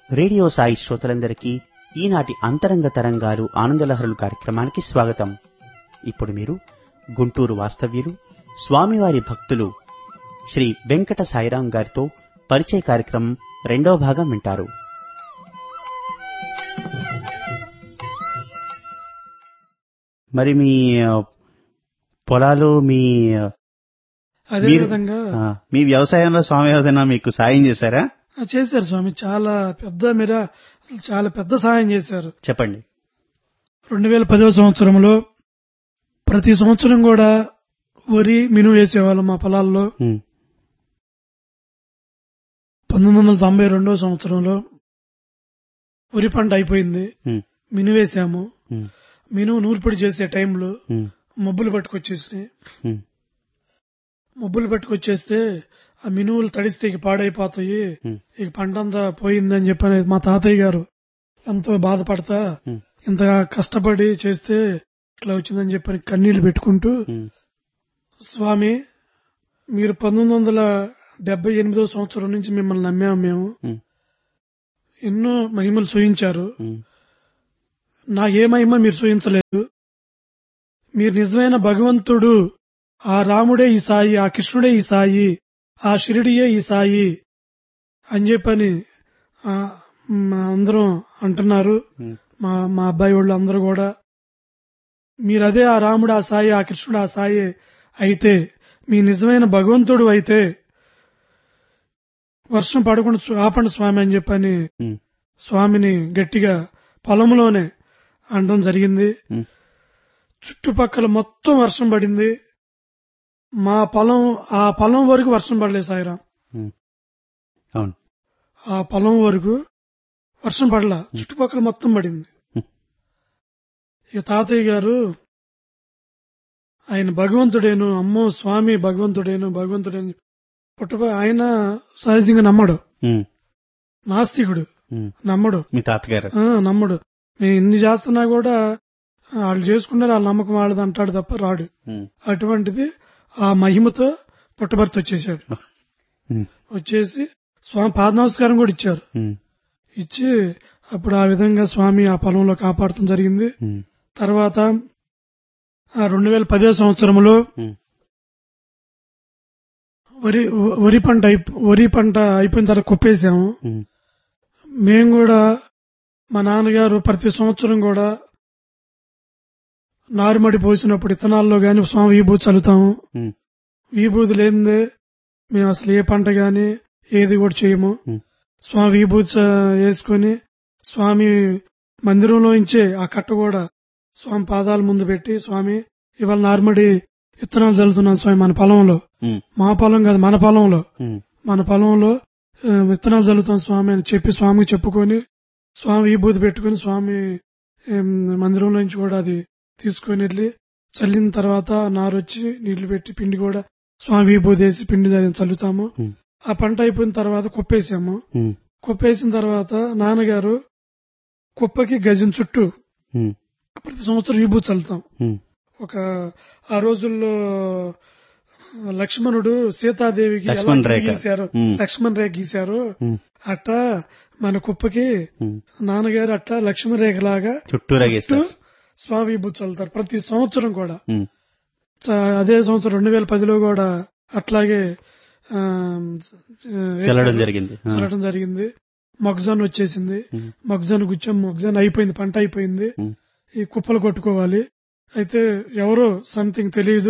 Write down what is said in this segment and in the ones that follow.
Radio Sai శ్రోతలందరికీ ఈనాటి అంతరంగ తరంగాలు ఆనందలహరులు కార్యక్రమానికి స్వాగతం ఇప్పుడు మీరు గుంటూరు వాస్తవ్యులు స్వామివారి భక్తులు శ్రీ వెంకట సాయిరాం గారితో పరిచయ కార్యక్రమం రెండవ భాగం వింటారు మరి మీ ఆ, పొలాలు మీ అదే మీరు- విధంగా ఆ, మీ వ్యవసాయంలో స్వామి ఏదైనా మీకు సాయం చేశారా ఆ, చేశారు స్వామి చాలా పెద్ద మీద అసలు చాలా పెద్ద సహాయం చేశారు చెప్పండి రెండు వేల పదవ సంవత్సరంలో ప్రతి సంవత్సరం కూడా వరి మినుము వేసేవాళ్ళం మా పొలాల్లో ఉమ్, పంతొమ్మిది వందల తొంభై రెండవ సంవత్సరంలో వరి పంట అయిపోయింది ఉమ్, మినుము వేసాము ఉమ్, మినుము నూర్పిడి చేసే టైంలో ఉమ్, మబ్బులు పట్టుకొచ్చేసినాయి ఉమ్, మబ్బులు పట్టుకొచ్చేస్తే ఆ మినువులు తడిస్తే ఇక పాడైపోతాయి ఉమ్, ఇక పంట అంతా పోయిందని చెప్పని మా తాతయ్య గారు ఎంతో బాధపడతా ఉమ్, ఇంతగా కష్టపడి చేస్తే ఇట్లా వచ్చిందని చెప్పని కన్నీళ్లు పెట్టుకుంటూ ఉమ్, స్వామి మీరు పంతొమ్మిది వందల డెబ్బై ఎనిమిదో సంవత్సరం నుంచి మిమ్మల్ని నమ్మాము మేము ఉమ్, ఎన్నో మహిమలు సూయించారు ఉమ్, నాకే మహిమ మీరు సూయించలేదు మీరు నిజమైన భగవంతుడు ఆ రాముడే ఈ సాయి ఆ కృష్ణుడే ఈ సాయి ఆ షిరిడియే ఈ సాయి అని చెప్పని ఆ, మా అందరం అంటున్నారు ఉమ్, మా మా అబ్బాయి వాళ్ళు అందరూ కూడా మీరు అదే ఆ రాముడు ఆ సాయి ఆ కృష్ణుడు ఆ సాయి అయితే మీ నిజమైన భగవంతుడు అయితే వర్షం పడకుండా చూ- ఆపండి స్వామి అని చెప్పని ఉమ్, స్వామిని గట్టిగా పొలంలోనే అనడం జరిగింది ఉమ్, చుట్టుపక్కల మొత్తం వర్షం పడింది మా పొలం ఆ పొలం వరకు వర్షం పడలేదు సాయిరాం ఉమ్. అవును ఆ పొలం వరకు వర్షం పడలా చుట్టుపక్కల మొత్తం పడింది హ్మ్. ఇక తాతయ్య గారు ఆయన భగవంతుడేను అమ్మో స్వామి భగవంతుడేను భగవంతుడేను పుట్టప ఆయన సహజంగా నమ్మడు ఉమ్, నాస్తికుడు ఉమ్. నమ్మడు మీ తాతగారు ఆ, నమ్మడు నేను ఇన్ని చేస్తున్నా కూడా వాళ్ళు చేసుకున్నారు వాళ్ళ నమ్మకం వాళ్ళది అంటాడు తప్ప రాడు ఉమ్, అటువంటిది ఆ మహిమతో పుట్టభర్త వచ్చేసాడు ఉమ్, వచ్చేసి వచ్చేసి స్వామి పాద నమస్కారం కూడా ఇచ్చారు ఉమ్, ఇచ్చి అప్పుడు ఆ విధంగా స్వామి ఆ పొలంలో కాపాడటం జరిగింది ఉమ్, తర్వాత ఆ రెండు వేల పదో సంవత్సరంలో ఉమ్, వరి వరి పంట అయిపో- వరి పంట అయిపోయిన తర్వాత కుప్పేసాము ఉమ్, మేము కూడా మా నాన్నగారు ప్రతి సంవత్సరం కూడా నారుమడి పోసినప్పుడు ఇత్తనాల్లో గాని స్వామి విభూతి చల్లుతాము ఉమ్, విభూతి లేనిదే మేము అసలు ఏ పంట గాని ఏది కూడా చేయము ఉమ్, స్వామి విభూతి చ- వేసుకొని స్వామి మందిరంలో ఇంచే ఆ కట్ట కూడా స్వామి పాదాల ముందు పెట్టి స్వామి ఇవాళ నార్మడి విత్తనాలు చల్లుతున్నాం స్వామి మన పొలంలో ఉమ్, మా పొలం కాదు మన పొలంలో ఉమ్, మన పొలంలో ఆ, విత్తనాలు చల్లుతాం స్వామి అని చెప్పి స్వామికి చెప్పుకొని స్వామి విభూతి పెట్టుకుని స్వామి ఏం, మందిరంలో నుంచి కూడా అది తీసుకొని వెళ్ళి చల్లిన తర్వాత నారు వచ్చి నీళ్లు పెట్టి పిండి కూడా స్వామి విభూతి వేసి పిండి చల్లుతాము ఉమ్, ఆ పంట అయిపోయిన తర్వాత కుప్పేసాము ఉమ్, కుప్పేసిన తర్వాత నాన్నగారు కుప్పకి గజం చుట్టూ ఉమ్, ప్రతి సంవత్సరం విభూతి చల్లుతాం ఉమ్, ఒక ఆ రోజుల్లో లక్ష్మణుడు సీతాదేవికి ఎలా లక్ష్మణ్ రేఖ. గీశారు ఉమ్. లక్ష్మణ్ రేఖ గీశారు ఉమ్, అట్టా మన కుప్పకి ఉమ్. నాన్నగారు అట్టా లక్ష్మణ్ రేఖ లాగా చుట్టూరా గీస్తారు స్వామి విభూతి చల్లుతారు ప్రతి సంవత్సరం కూడా ఉమ్, చ- అదే సంవత్సరం రెండు వేల పదిలో కూడా అట్లాగే ఆ, చల్లడం వేశారు. జరిగింది ఆ, చల్లడం జరిగింది మొగ్జాన్ వచ్చేసింది ఉమ్, మొగ్జాన్ గుచ్చాం మొగ్జాన్ అయిపోయింది పంట అయిపోయింది ఉమ్, ఈ కుప్పలు కొట్టుకోవాలి అయితే ఎవరో సంథింగ్ తెలియదు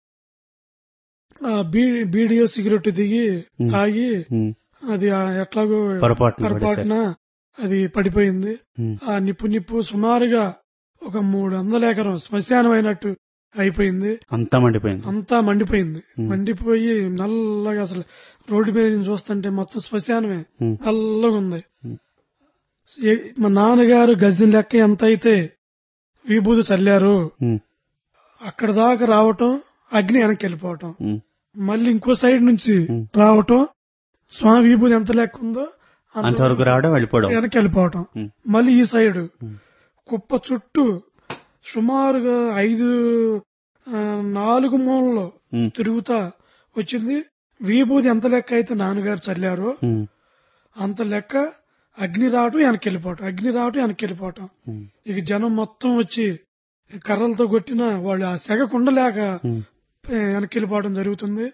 బీడియో సిగరెట్ దిగి ఉమ్. తాగి ఉమ్, అది ఆ ఎట్లాగో పొరపాటున పొరపాటున అది పడిపోయింది ఉమ్, ఆ నిప్పు నిప్పు సుమారుగా ఒక మూడు వందల ఎకరం శ్మశానం అయినట్టు అయిపోయింది అంతా మండిపోయింది అంతా మండిపోయింది ఉమ్. మండిపోయి నల్లగా అసలు రోడ్డు మీద నుంచి చూస్తుంటే మొత్తం శ్మశానమే ఉమ్, నల్లగా ఉంది ఉమ్, ఏ- మా నాన్నగారు గజం లెక్క ఎంత అయితే విభూతి చల్లారు ఉమ్, అక్కడ దాకా రావటం అగ్ని వెనక్కి వెళ్ళిపోవటం ఉమ్, మళ్ళీ ఇంకో సైడ్ నుంచి ఉమ్. రావటం స్వామి విభూతి ఎంత లెక్క ఉందో అంత అంతవరకు రావడం వెళ్ళిపోవడం వెనక్కి వెళ్ళిపోవటం ఉమ్, మళ్ళీ ఈ సైడ్ ఉమ్, కుప్ప చుట్టూ సుమారుగా ఐదు ఆ, నాలుగు మూలలో ఉమ్, తిరుగుతా వచ్చింది విభూతి ఎంత లెక్క అయితే నాన్నగారు చల్లారో ఉమ్, అంత లెక్క అగ్ని రావటం వెనక్కి వెళ్ళిపోవటం అగ్ని రావటం వెనక్కి వెళ్ళిపోవటం ఉమ్, ఇక జనం మొత్తం వచ్చి కర్రలతో కొట్టిన వాళ్ళు ఆ సెగ కుండలేక ఉమ్, వెనక్కి వెళ్ళిపోవడం జరుగుతుంది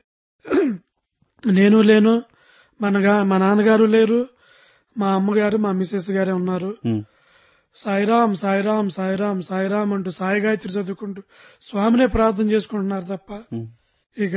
నేను లేను మనగా మా నాన్నగారు లేరు మా అమ్మగారు మా మిసెస్ గారే ఉన్నారు ఉమ్, సాయిరాం సాయిరాం సాయిరాం సాయిరాం అంటూ సాయి గాయత్రి చదువుకుంటూ స్వామినే ప్రార్థన చేసుకుంటున్నారు తప్ప ఉమ్, ఇక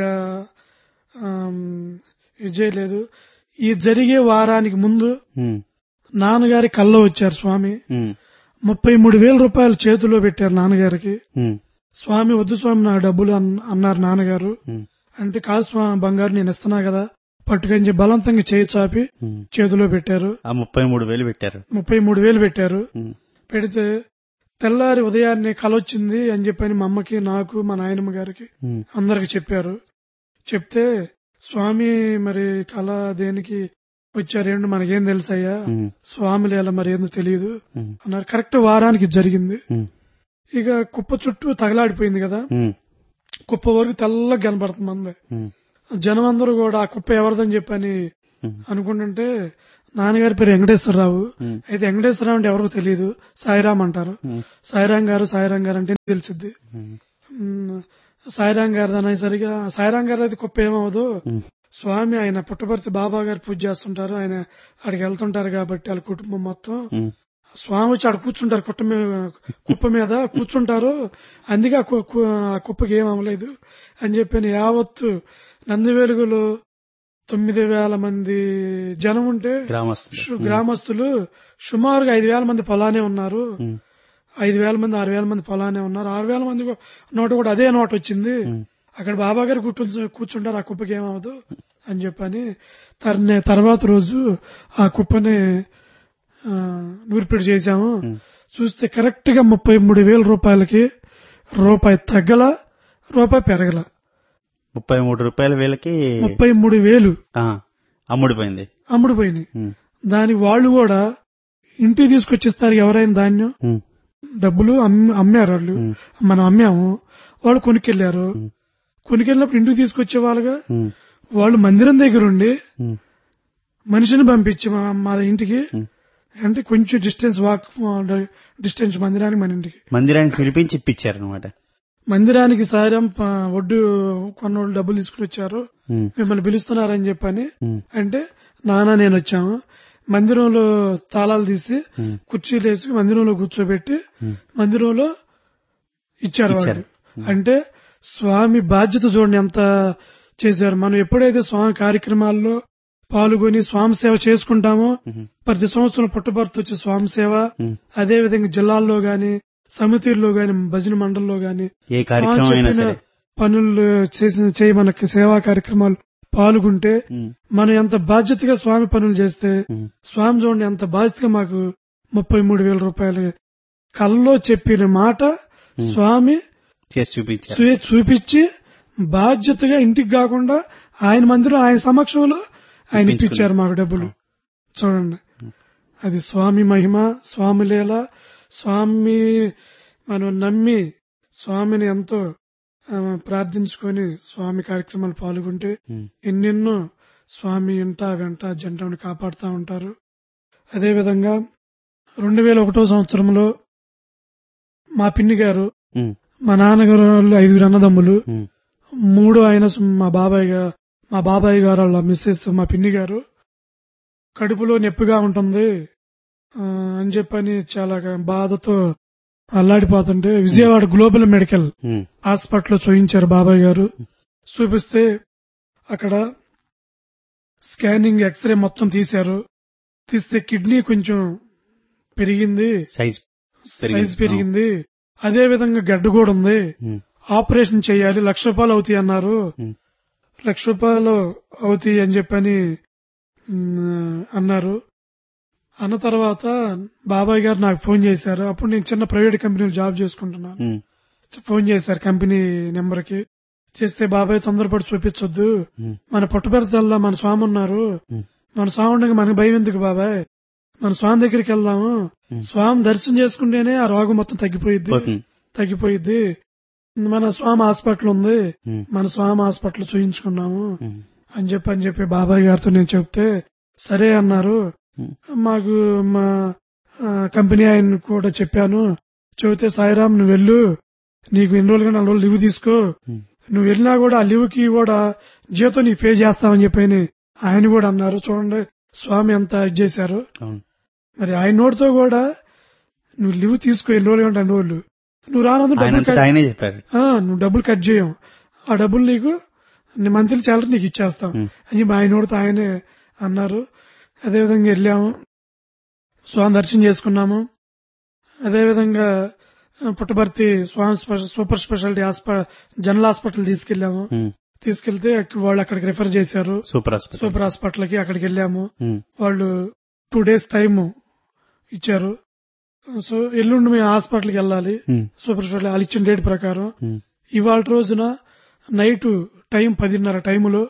ఆమ్, ఇది చేయలేదు ఈ జరిగే వారానికి ముందు ఉమ్, నాన్నగారి కల్లో వచ్చారు స్వామి ఉమ్, ముప్పై మూడు వేల రూపాయలు చేతిలో పెట్టారు నాన్నగారికి ఉమ్, స్వామి వద్దు స్వామి నా డబ్బులు అన్- అన్నారు నాన్నగారు ఉమ్, అంటే కాదు స్వామి బంగారు నేను ఇస్తున్నా కదా పట్టుకొని చెప్పి బలవంతంగా చేయి చాపి ఉమ్. చేతిలో పెట్టారు ఆ ముప్పై మూడు వేలు పెట్టారు ముప్పై మూడు వేలు పెట్టారు ఉమ్, పెడితే తెల్లారి ఉదయాన్నే కలొచ్చింది అని చెప్పని మా అమ్మకి నాకు మా నాయనమ్మ గారికి ఉమ్, అందరికి చెప్పారు చెప్తే స్వామి మరి కళ దేనికి వచ్చారేంటి మనకేం తెలుసయ్యా ఉమ్, స్వామి లేల మరి ఏందో తెలియదు ఉమ్, అన్నారు కరెక్ట్ వారానికి జరిగింది ఉమ్, ఇక కుప్ప చుట్టూ తగలాడిపోయింది కదా ఉమ్, కుప్ప వరకు తెల్లగా కనబడుతుంది అంది ఉమ్, జనం అందరూ కూడా ఆ కుప్ప ఎవరిదని చెప్పని ఉమ్, అనుకుంటుంటే నాన్నగారి పేరు వెంకటేశ్వరరావు ఉమ్, అయితే వెంకటేశ్వరరావు అంటే ఎవరికి తెలియదు సాయిరామ్ అంటారు ఉమ్, సాయిరాం గారు సాయిరాం గారు అంటే తెలిసిద్ది ఉమ్, ఉమ్, సాయిరాం గారు అనేసరిగా సాయిరాం గారు అయితే కుప్ప ఏమవదు ఉమ్, స్వామి ఆయన పుట్టపర్తి బాబా గారు పూజ చేస్తుంటారు ఆయన అక్కడికి వెళ్తుంటారు కాబట్టి వాళ్ళ కుటుంబం మొత్తం ఉమ్, స్వామి వచ్చి ఆడ కూర్చుంటారు కుట్ట మీద కుప్ప మీద కూర్చుంటారు అందుకే ఆ కు- కు- ఆ కుప్పకి ఏం అవ్వలేదు అని చెప్పి యావత్తు నంది వెలుగులో తొమ్మిది వేల మంది జనం ఉంటే గ్రామస్తులు షు- గ్రామస్తులు సుమారుగా ఐదు వేల మంది పొలానే ఉన్నారు ఉమ్, ఐదు వేల మంది ఆరు వేల మంది పొలానే ఉన్నారు ఆరు వేల మంది కూ- నోట కూడా అదే నోట వచ్చింది ఉమ్, అక్కడ బాబా గారు కూర్చు కూర్చుంటారు ఆ కుప్పకి ఏమవదు అని చెప్పని తర్నే తర్వాత రోజు ఆ కుప్పని ఆ, నూర్పిడి చేశాము ఉమ్, చూస్తే కరెక్ట్ గా ముప్పై మూడు వేల రూపాయలకి రూపాయి తగ్గల రూపాయి పెరగల ముప్పై మూడు రూపాయల వేలకి ముప్పై మూడు వేలు ఆ, అమ్ముడిపోయింది అమ్ముడుపోయినాయి ఉమ్, దాని వాళ్ళు కూడా ఇంటికి తీసుకొచ్చిస్తారు ఎవరైనా ధాన్యం ఉమ్, డబ్బులు అమ్- అమ్మారు వాళ్ళు ఉమ్, మనం అమ్మాము వాళ్ళు కొనుక్కెళ్లారు ఉమ్, కొనుక్కెళ్ళినప్పుడు ఇంటికి తీసుకొచ్చే వాళ్ళుగా ఉమ్, వాళ్ళు మందిరం దగ్గర ఉండి ఉమ్, మనిషిని పంపించి మా మా ఇంటికి ఉమ్. అంటే కొంచెం డిస్టెన్స్ వాక్ డిస్టెన్స్ మందిరానికి మన ఇంటికి మందిరానికి పిలిపించి ఇప్పించారు అనమాట మందిరానికి సాయం ప- ఒడ్డు కొన్నోళ్ళు డబ్బులు తీసుకుని వచ్చారు మిమ్మల్ని పిలుస్తున్నారని చెప్పని అంటే నాన్న నేను వచ్చాము మందిరంలో తాళాలు తీసి కుర్చీలు వేసి మందిరంలో కూర్చోబెట్టి మందిరంలో ఇచ్చారు వాళ్ళు ఇచ్చారు. అంటే స్వామి బాధ్యత చూడండి ఎంత చేశారు మనం ఎప్పుడైతే స్వామి కార్యక్రమాల్లో పాల్గొని స్వామి సేవ చేసుకుంటామో ప్రతి సంవత్సరం పుట్టబర్త్ వచ్చే స్వామి సేవ అదే విధంగా జిల్లాల్లో గాని సమితిల్లో గాని భజన మండల్లో గాని ఏ స్వామి కార్యక్రమం అయినా చెప్పిన సరే పనులు చేసిన చేయి మనకి సేవా కార్యక్రమాలు పాల్గొంటే ఉమ్, మనం ఎంత బాధ్యతగా స్వామి పనులు చేస్తే ఉమ్, స్వామి చూడండి ఎంత బాధ్యతగా మాకు ముప్పై మూడు వేల రూపాయలు కల్లో చెప్పిన మాట స్వామి చేసి చూపించారు చూ- చూపించి బాధ్యతగా ఇంటికి కాకుండా ఆయన మందిరం ఆయన సమక్షంలో ఆయన ఇప్పించుకుని. ఇప్పించారు మాకు డబ్బులు చూడండి అది స్వామి మహిమ స్వామి లీల స్వామి మనం నమ్మి స్వామిని ఎంతో ఆ, ప్రార్థించుకొని స్వామి కార్యక్రమాలు పాల్గొంటే ఉమ్, ఎన్నెన్నో స్వామి ఇంట వెంట జంటను కాపాడుతూ ఉంటారు అదేవిధంగా రెండు వేల ఒకటో సంవత్సరంలో మా పిన్ని గారు ఉమ్, మా నాన్నగారు వాళ్ళు ఐదుగురు అన్నదమ్ములు ఉమ్, మూడో ఆయన మా బాబాయ్ గా మా బాబాయ్ గారు వాళ్ళ మిస్సెస్ మా పిన్ని గారు కడుపులో నొప్పిగా ఉంటుంది ఆ, అని చెప్పని చాలా బాధతో అల్లాడిపోతుంటే విజయవాడ గ్లోబల్ మెడికల్ ఉమ్, హాస్పిటల్లో చూయించారు బాబాయ్ గారు చూపిస్తే అక్కడ స్కానింగ్ ఎక్స్రే మొత్తం తీశారు తీస్తే కిడ్నీ కొంచెం పెరిగింది సైజ్ పెరిగింది. సైజ్ పెరిగింది అదే విధంగా గడ్డ కూడా ఉంది ఉమ్, ఆపరేషన్ చేయాలి లక్ష రూపాయలు అవుతాయి అన్నారు ఉమ్, లక్ష రూపాయలు అవుతాయి అని చెప్పని మ్, అన్నారు అన్న తర్వాత బాబాయ్ గారు నాకు ఫోన్ చేశారు అప్పుడు నేను చిన్న ప్రైవేట్ కంపెనీలో జాబ్ చేసుకుంటున్నాను ఉమ్, ఫోన్ చేశారు కంపెనీ నెంబర్ కి చేస్తే బాబాయ్ తొందరపడి చూపించొద్దు ఉమ్, మన పుట్టబెడతల్లా మన స్వామి ఉన్నారు ఉమ్, మన స్వామి ఉండగా మనకు భయం ఎందుకు బాబాయ్ మన స్వామి దగ్గరికి వెళ్దాము ఉమ్. స్వామి దర్శనం చేసుకుంటేనే ఆ రోగం మొత్తం తగ్గిపోయిద్ది పోతుంది. తగ్గిపోయిద్ది మన స్వామి హాస్పిటల్ ఉంది ఉమ్, మన స్వామి హాస్పిటల్ చూయించుకున్నాము ఉమ్, అని చెప్పి అని చెప్పి బాబాయ్ గారితో నేను చెప్తే సరే అన్నారు ఉమ్. మాకు మా ఆ, కంపెనీ ఆయన కూడా చెప్పాను చెబితే సాయిరామ్ నువ్వు వెళ్ళు నీకు ఎన్ని రోజులుగా నాలుగు రోజులు లీవ్ తీసుకో ఉమ్. నువ్వు వెళ్ళినా కూడా ఆ లీవ్ కి కూడా జీతం నీకు పే చేస్తామని చెప్పి ఆయన- ఆయన కూడా అన్నారు చూడండి స్వామి ఎంత ఇది చేశారు అవును మరి ఆయన నోటితో కూడా నువ్వు లీవ్ తీసుకో ఎన్ని రోజులు అంటే అన్ని రోజులు నువ్వు రానందుకు ఆయన డబ్బులు అంతటా కట్- ఆయనే చెప్పారు ఆ, నువ్వు డబ్బులు కట్ చేయం ఆ డబ్బులు నీకు నీ మంత్లీ శాలరీ నీకు ఇచ్చేస్తాం ఉమ్. అని చెప్పి ఆయన నోటితో ఆయనే అన్నారు అదేవిధంగా వెళ్ళాము స్వామి దర్శనం చేసుకున్నాము అదేవిధంగా ఆ, Puttaparthi Swami special super speciality hospital general hospital తీసుకెళ్లాము ఉమ్. తీసుకెళ్తే అక్కడ వాళ్ళు అక్కడికి రిఫర్ చేశారు సూపర్ హాస్పిటల్ సూపర్ హాస్పిటల్ కి అక్కడికి వెళ్ళాము ఉమ్. వాళ్ళు టూ డేస్ టైం ఇచ్చారు సో ఎల్లుండి మేము హాస్పిటల్కి వెళ్ళాలి ఉమ్. సూపర్ స్పెషాలిటీ వాళ్ళు ఇచ్చిన డేట్ ప్రకారం ఉమ్. ఇవాళ రోజున నైట్ టైం పదిన్నర టైంలో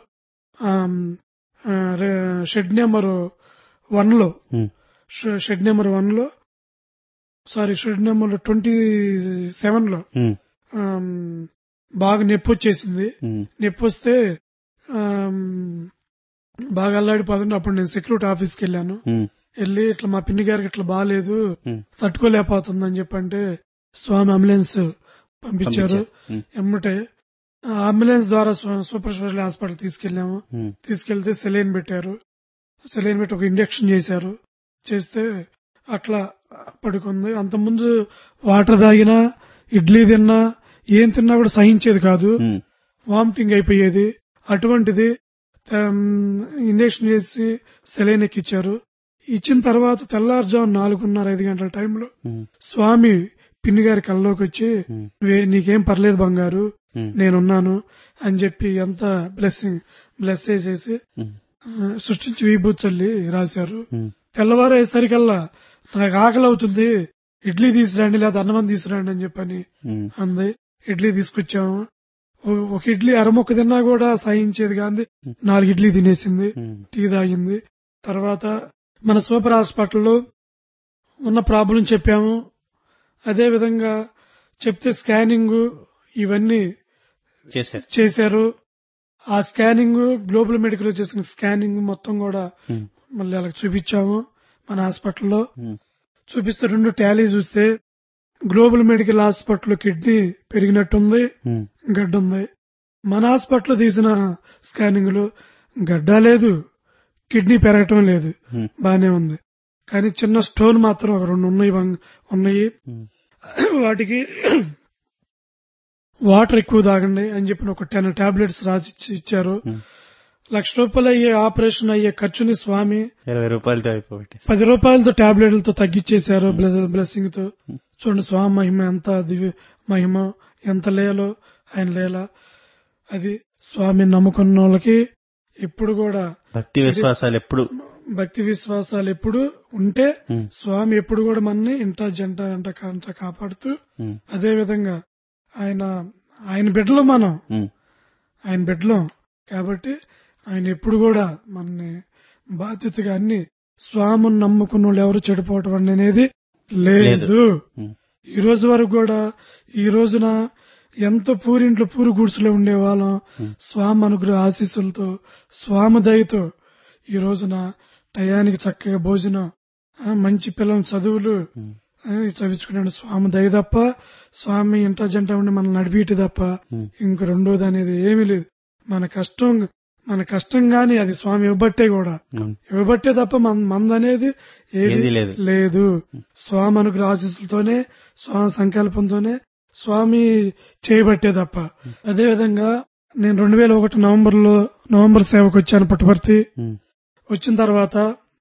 షెడ్ నెంబర్ వన్ లో um. Shed- shed number one లో sorry shed number twenty seven లో ఉమ్. ఆమ్, బాగా నొప్పి వచ్చేసింది ఉమ్. నొప్పి వస్తే ఆమ్, బాగా అల్లాడిపోతుంది అప్పుడు నేను సెక్యూరిటీ ఆఫీస్కి వెళ్ళాను ఉమ్. వెళ్ళి ఇట్లా మా పిన్ని గారికి ఇట్లా బాగాలేదు ఉమ్. తట్టుకోలేకపోతుందని చెప్పంటే స్వామి అంబులెన్స్ పంపించారు పంపించారు. ఉమ్. ఎమ్మటే ఆ అంబులెన్స్ ద్వారా స్వ- సూపర్ స్పెషాలిటీ హాస్పిటల్ తీసుకెళ్లాము ఉమ్. తీసుకెళ్తే సెలైన్ పెట్టారు సెలైన్ పెట్టి ఒక ఇంజక్షన్ చేశారు చేస్తే అట్లా పడుకుంది అంతకుముందు వాటర్ తాగినా ఇడ్లీ తిన్నా ఏం తిన్నా కూడా సహించేది కాదు ఉమ్. వామిటింగ్ అయిపోయేది అటువంటిది ఇంజక్షన్ చేసి సెలైన్ ఎక్కిచ్చారు ఇచ్చిన తర్వాత తెల్లారుజాము నాలుగున్నర ఐదు గంటల టైంలో ఉమ్. స్వామి పిన్ని గారి కల్లోకి వచ్చి ఉమ్. "నువ్వే- నీకేం పర్లేదు బంగారు ఉమ్. నేనున్నాను అని చెప్పి ఎంత బ్లెస్సింగ్ బ్లెస్ చేసేసి ఉమ్. ఆ, సృష్టించి విభూతి చల్లి రాశారు ఉమ్. తెల్లవారేసరికల్లా నాకు ఆకలి అవుతుంది ఇడ్లీ తీసుకురండి లేదా అన్నం తీసుకురండి అని చెప్పని ఉమ్. అంది ఇడ్లీ తీసుకొచ్చాము ఓ- ఒక ఇడ్లీ అరమొక్క తిన్నా కూడా సహించేది కాదు నాలుగు ఇడ్లీ తినేసింది ఉమ్. టీ తాగింది తర్వాత మన సూపర్ హాస్పిటల్లో ఉన్న ప్రాబ్లం చెప్పాము అదే విధంగా చెప్తే స్కానింగ్ ఇవన్నీ చేశారు చేశారు ఆ స్కానింగ్ గ్లోబల్ మెడికల్ లో చేసిన స్కానింగ్ మొత్తం కూడా ఉమ్. మళ్ళీ అలా చూపించాము మన హాస్పిటల్లో ఉమ్. చూపిస్తే రెండు టాలీ చూస్తే గ్లోబల్ మెడికల్ హాస్పిటల్ కిడ్నీ పెరిగినట్టుంది ఉమ్. గడ్డ ఉంది మన హాస్పిటల్ తీసిన స్కానింగ్ లో గడ్డ లేదు కిడ్నీ పెరగటం లేదు ఉమ్. బానే ఉంది కానీ చిన్న స్టోన్ మాత్రం ఒక రెండు ఉన్నాయి వం- ఉన్నాయి ఉమ్. వాటికి వాటర్ ఎక్కువ తాగండి అని చెప్పిన ఒక టెన్ టాబ్లెట్స్ రాసి ఇచ్చి- ఇచ్చారు ఉమ్. లక్ష రూపాయలు అయ్యే ఆపరేషన్ అయ్యే ఖర్చుని స్వామి ఇరవై రూపాయలతో అయిపోయి పది రూపాయలతో టాబ్లెట్లతో తగ్గించేశారు బ్లెస్సింగ్ తో చూడండి స్వామి మహిమ ఎంత దివ్య మహిమ ఎంత లేలో ఆయన లేల అది స్వామి నమ్ముకున్న వాళ్ళకి ఇప్పుడు కూడా భక్తి విశ్వాసాలు ఎప్పుడు భక్తి విశ్వాసాలు ఎప్పుడు ఉంటే ఉమ్. స్వామి ఎప్పుడు కూడా మనని ఇంట జంట ఎంట కంట కాపాడుతూ ఉమ్. అదే విధంగా ఆయన ఆయన బిడ్డలు మనం ఉమ్. ఆయన బిడ్డలం కాబట్టి ఆయన ఎప్పుడు కూడా మనని బాధ్యతగా అన్ని స్వామిని నమ్ముకున్న వాళ్ళు ఎవరు చెడిపోవటం అనేది లేదు ఉమ్. ఈ రోజు వరకు కూడా ఈ రోజున ఎంతో పూరింట్లో పూరి గుడిసెలో ఉండే వాళ్ళం ఉమ్. స్వామి అనుగ్రహ ఆశీస్సులతో స్వామి దయతో ఈ రోజున టయానికి చక్కగా భోజనం ఆ, మంచి పిల్లల చదువులు ఉమ్. ఆ, చదివించుకున్నాడు స్వామి దయ తప్ప స్వామి ఇంట జంట ఉండి మనం నడిపిటి తప్ప ఉమ్. ఇంక రెండోది అనేది ఏమీ లేదు మన కష్టం మన కష్టం గాని అది స్వామి ఇవ్వబట్టే కూడా ఉమ్. ఇవ్వబట్టే తప్ప మన మందనేది ఏదీ ఏది లేదు. లేదు స్వామి అనుగ్రహ ఆశీస్సులతోనే స్వామి సంకల్పంతోనే స్వామి చేయబట్టే తప్ప అదే విధంగా నేను రెండు వేల ఒకటి నవంబర్ లో నవంబర్ సేవకు వచ్చాను పుట్టపర్తి ఉమ్. వచ్చిన తర్వాత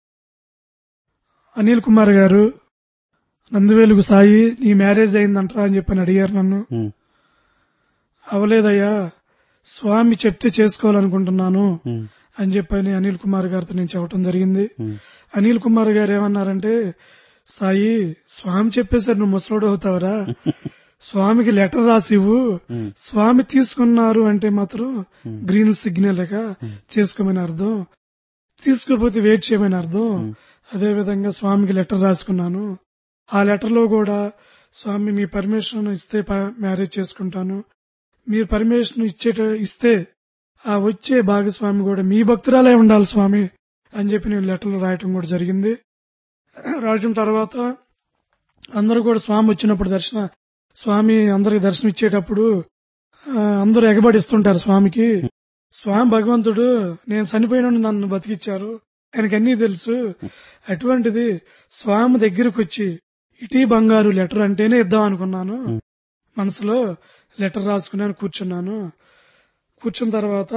అనిల్ కుమార్ గారు నందివేలుగు సాయి నీ మ్యారేజ్ అయిందంటారా అని చెప్పని అడిగారు నన్ను ఉమ్. అవలేదయ్యా స్వామి చెప్తే చేసుకోవాలనుకుంటున్నాను ఉమ్. అని చెప్పని అనిల్ కుమార్ గారితో నేను చెప్పడం జరిగింది ఉమ్. అనిల్ కుమార్ గారు ఏమన్నారంటే సాయి స్వామి చెప్పేసరి నువ్వు ముసలోడు అవుతావరా స్వామికి లెటర్ రాసివ్వు ఉమ్. స్వామి తీసుకున్నారు అంటే మాత్రం ఉమ్. గ్రీన్ సిగ్నల్ లేక చేసుకోమని అర్థం తీసుకోకపోతే వెయిట్ చేయమని అర్థం ఉమ్. అదే విధంగా స్వామికి లెటర్ రాసుకున్నాను ఆ లెటర్ లో కూడా స్వామి మీ పర్మిషన్ ఇస్తే ప- మ్యారేజ్ చేసుకుంటాను మీరు పర్మిషన్ ఇచ్చేట ఇస్తే ఆ వచ్చే భాగస్వామి కూడా మీ భక్తురాలే ఉండాలి స్వామి అని చెప్పి నేను లెటర్లు రాయటం కూడా జరిగింది రాసిన తర్వాత అందరూ కూడా స్వామి వచ్చినప్పుడు దర్శన స్వామి అందరికి దర్శనం ఇచ్చేటప్పుడు ఆ, అందరూ ఎగబడిస్తుంటారు స్వామికి స్వామి భగవంతుడు నేను చనిపోయిన నన్ను బతికిచ్చారు ఆయనకి అన్నీ తెలుసు అటువంటిది స్వామి దగ్గరకు వచ్చి ఇటీ బంగారు లెటర్ అంటేనే ఇద్దాం అనుకున్నాను Hmm. మనసులో లెటర్ రాసుకున్నాను కూర్చున్నాను కూర్చున్న తర్వాత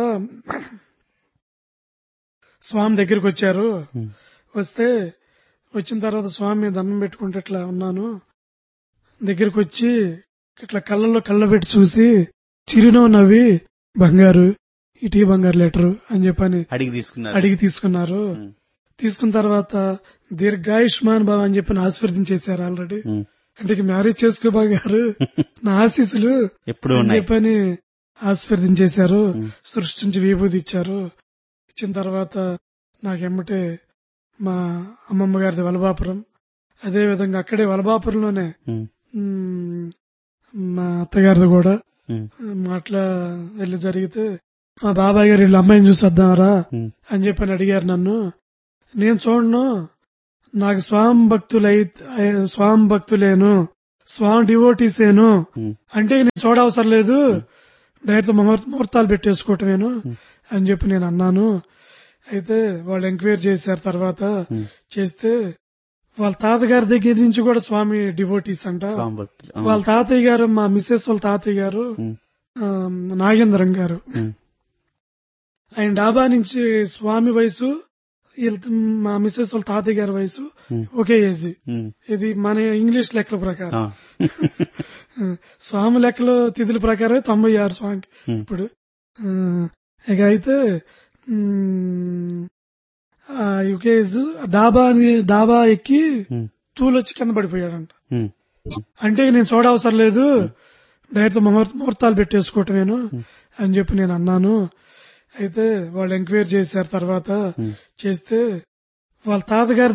స్వామి దగ్గరికి వచ్చారు Hmm. వస్తే వచ్చిన తర్వాత స్వామి దండం పెట్టుకుంటే ఇట్లా ఉన్నాను దగ్గరికి వచ్చి ఇట్లా కళ్ళల్లో కళ్ళ పెట్టి చూసి చిరునవ్వు నవ్వి బంగారు ఇటీ బంగారు లెటరు అని చెప్పని అడిగి తీసుకున్నారు అడిగి తీసుకున్నారు ఉమ్, తీసుకున్న తర్వాత దీర్ఘాయుష్మాన్ బాబా అని చెప్పి ఆశీర్వదించేశారు ఆల్రెడీ ఉమ్. అంటే ఇక మ్యారేజ్ చేసుకో బాగారు నా ఆశీస్సులు ఎప్పుడు అని ఉన్నాయి చెప్పని ఆశీర్వదించేశారు ఉమ్, సృష్టించి విభూతి ఇచ్చారు ఇచ్చిన తర్వాత నాకెమ్మటే మా అమ్మమ్మ గారిది వలబాపురం అదే విధంగా అక్కడే వలబాపురంలోనే ఉమ్, మ్, మా అత్తగారిది కూడా ఉమ్, మాట్లా వెళ్ళి జరిగితే మా బాబాయ్ గారు వీళ్ళ అమ్మాయిని చూసి వద్దామరా ఉమ్, అని చెప్పని అడిగారు నన్ను నేను చూడను నాకు స్వామి భక్తులై స్వామి భక్తులేను స్వామి డివోటీసేను ఉమ్, అంటే నేను చూడవసరం లేదు డైరెక్ట్ ముహూర్త ముహూర్తాలు పెట్టేసుకోవటమేను Hmm. అని చెప్పి నేను అన్నాను అయితే వాళ్ళు ఎంక్వైరీ చేశారు తర్వాత ఉమ్. చేస్తే వాళ్ళ తాతగారి దగ్గర నుంచి కూడా స్వామి డివోటీస్ అంట స్వామి భక్తులు ఆ, వాళ్ళ తాతయ్య గారు మా మిస్సెస్ వాళ్ళ తాతయ్య గారు ఉమ్, ఆ, నాగేంద్రం గారు ఉమ్, ఆయన డాబా నుంచి స్వామి వయసు వీళ్ళ మా మిస్సెస్ వాళ్ళ తాతయ్య గారి వయసు ఉమ్, ఒకే ఏజ్ ఉమ్, ఇది మన ఇంగ్లీష్ లెక్కల ప్రకారం ఆ, స్వామి లెక్కలో తిథుల ప్రకారం తొంభై ఆరు స్వామికి ఉమ్, ఇప్పుడు ఆ, ఇక అయితే మ్, ఆ ఒకే ఏజ్ డాబా అని- డాబా ఎక్కి ఉమ్, తూలొచ్చి కింద పడిపోయాడంట ఉమ్, అంటే నేను చూడవసరం లేదు డైరెక్ట్ ముహూర్త ముహూర్తాలు పెట్టేసుకోవటమేను Hmm. అని చెప్పి నేను అన్నాను అయితే వాళ్ళు ఎంక్వైరీ చేశారు తర్వాత ఉమ్. చేస్తే వాళ్ళ తాతగారి